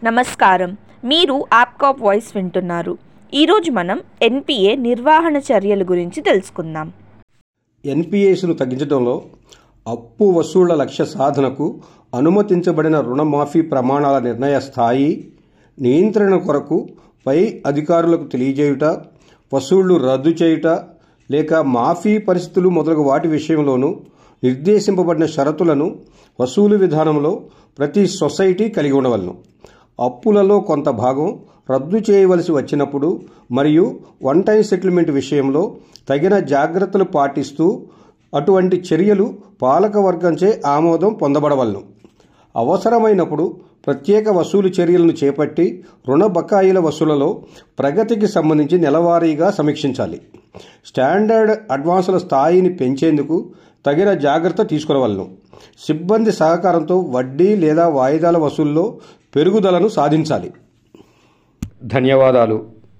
నమస్కారం మీరు ఆప్కాప్ వాయిస్ వింటున్నారు ఈరోజు మనం ఎన్పిఏ నిర్వహణ చర్యల గురించి తెలుసుకుందాం ఎన్పిఎస్ను తగ్గించడంలో అప్పు వసూళ్ల లక్ష్య సాధనకు అనుమతించబడిన రుణమాఫీ ప్రమాణాల నిర్ణయ స్థాయి నియంత్రణ కొరకు పై అధికారులకు తెలియజేయుట వసూళ్లు రద్దు చేయుట లేక మాఫీ పరిస్థితులు మొదలగు వాటి విషయంలోనూ నిర్దేశింపబడిన షరతులను వసూలు విధానంలో ప్రతి సొసైటీ కలిగి ఉండవలను అప్పులలో కొంత భాగం రద్దు చేయవలసి వచ్చినప్పుడు మరియు వన్ టైం సెటిల్మెంట్ విషయంలో తగిన జాగ్రత్తలు పాటిస్తూ అటువంటి చర్యలు పాలక వర్గంచే ఆమోదం పొందబడవలను అవసరమైనప్పుడు ప్రత్యేక వసూలు చర్యలను చేపట్టి రుణ బకాయిల వసూలలో ప్రగతికి సంబంధించి నెలవారీగా సమీక్షించాలి స్టాండర్డ్ అడ్వాన్సుల స్థాయిని పెంచేందుకు తగిన జాగ్రత్త తీసుకునవలను సిబ్బంది సహకారంతో వడ్డీ లేదా వాయిదాల వసూల్లో పెరుగుదలను సాధించాలి ధన్యవాదాలు